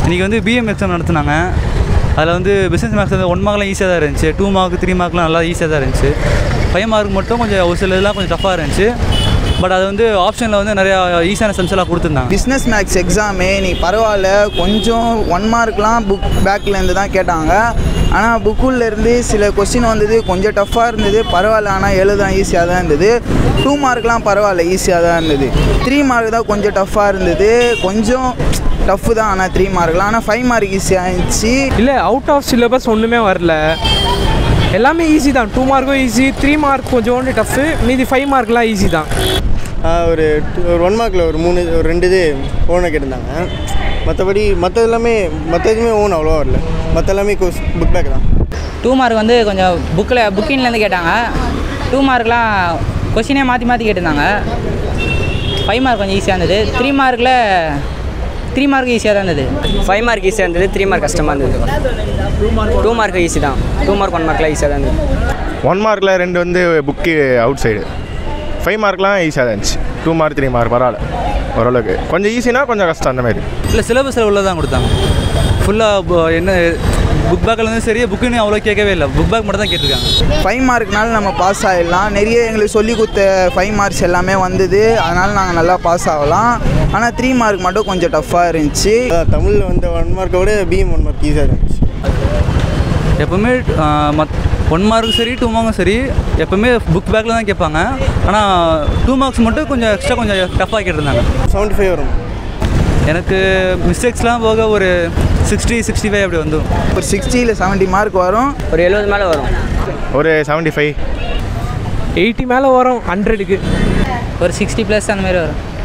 இன்றைக்கி வந்து PM exam நடத்துனாங்க அதில் வந்து பிஸ்னஸ் மேக்ஸ் வந்து ஒன் மார்க்லாம் ஈஸியாக தான் இருந்துச்சு டூ மார்க் த்ரீ மார்க்லாம் நல்லா ஈஸியாக தான் இருந்துச்சு ஃபைவ் மார்க் மட்டும் கொஞ்சம் ஒரு சில இதெல்லாம் கொஞ்சம் டஃப்பாக இருந்துச்சு பட் அது வந்து ஆப்ஷனில் வந்து நிறையா ஈஸியான சம்ஸ் எல்லாம் கொடுத்துருந்தாங்க பிஸ்னஸ் மேக்ஸ் எக்ஸாமே நீ பரவாயில்ல கொஞ்சம் ஒன் மார்க்லாம் புக் பேக்லேருந்து தான் கேட்டாங்க ஆனால் புக்குள்ளேருந்து சில கொஸ்டின் வந்தது கொஞ்சம் டஃப்பாக இருந்தது பரவாயில்ல ஆனால் எழுத ஈஸியாக தான் இருந்தது டூ மார்க்லாம் பரவாயில்ல ஈஸியாக தான் இருந்தது த்ரீ மார்க் தான் கொஞ்சம் டஃப்பாக இருந்தது கொஞ்சம் டஃப்பு தான் ஆனால் த்ரீ மார்க்லாம் ஆனால் ஃபைவ் மார்க் ஈஸியாக இருந்துச்சு இல்லை அவுட் ஆஃப் சிலபஸ் ஒன்றுமே வரல எல்லாமே ஈஸி தான் டூ மார்க்கும் ஈஸி த்ரீ மார்க் கொஞ்சோண்டு டஃப்பு மீதி ஃபைவ் மார்க்லாம் ஈஸி தான் ஒரு two- ஒரு ஒன் மார்க்கில் ஒரு மூணு ஒரு ரெண்டு இது ஓனை கேட்டிருந்தாங்க மற்றபடி மற்ற எல்லாமே மற்ற எதுவுமே ஓன் அவ்வளோவா வரல மற்ற எல்லாமே கோர்ஸ் புக் பேக் தான் டூ மார்க் வந்து கொஞ்சம் புக்கில் புக்கின்லேருந்து கேட்டாங்க டூ மார்க்லாம் கொஷினே மாற்றி மாற்றி கேட்டிருந்தாங்க ஃபைவ் மார்க் கொஞ்சம் ஈஸியாக இருந்தது த்ரீ மார்க்கில் த்ரீ மார்க் ஈஸியாக தான் இருந்தது ஃபைவ் மார்க் ஈஸியாக இருந்தது த்ரீ மார்க் கஷ்டமாக இருந்தது டூ மார்க் ஈஸி தான் டூ மார்க் ஒன் மார்க்லாம் ஈஸியாக தான் இருந்தது ஒன் மார்க்கில் ரெண்டு வந்து புக்கு அவுட் சைடு ஃபைவ் மார்க்லாம் ஈஸியாக தான் இருந்துச்சு டூ மார்க் த்ரீ மார்க் பரவாயில்ல ஓரளவுக்கு கொஞ்சம் ஈஸினா கொஞ்சம் கஷ்டம் அந்த மாதிரி இல்லை சிலபஸில் உள்ள தான் கொடுத்தாங்க ஃபுல்லாக என்ன புக் பேக்லேருந்து சரி புக்குன்னு அவ்வளோ கேட்கவே இல்லை புக் பேக் மட்டும் தான் கேட்டிருக்காங்க ஃபைவ் மார்க்னால நம்ம பாஸ் ஆகிடலாம் நிறைய எங்களுக்கு சொல்லி கொடுத்த ஃபைவ் மார்க்ஸ் எல்லாமே வந்தது அதனால் நாங்கள் நல்லா பாஸ் ஆகலாம் ஆனால் த்ரீ மார்க் மட்டும் கொஞ்சம் டஃப்பாக இருந்துச்சு அதான் தமிழில் வந்த ஒன் மார்க்கை விட பிஎம் ஒன் மார்க் ஈஸியாக இருந்துச்சு எப்போவுமே மத் ஒன் மார்க்கும் சரி டூ மார்க்கும் சரி எப்போவுமே புக் பேக்கில் தான் கேட்பாங்க ஆனால் டூ மார்க்ஸ் மட்டும் கொஞ்சம் எக்ஸ்ட்ரா கொஞ்சம் டஃப்பாக கேட்டிருந்தாங்க செவன்ட்டி ஃபைவ் வரும் எனக்கு மிஸ்டேக்ஸ்லாம் போக ஒரு சிக்ஸ்டி சிக்ஸ்டி ஃபைவ் அப்படி வந்துடும் ஒரு சிக்ஸ்டியில் செவன்ட்டி மார்க் வரும் ஒரு எழுபது மேலே வரும் ஒரு செவன்ட்டி ஃபைவ் எயிட்டி மேலே வரும் ஹண்ட்ரடுக்கு ஒரு சிக்ஸ்டி ப்ளஸ் அந்த மாதிரி வரும்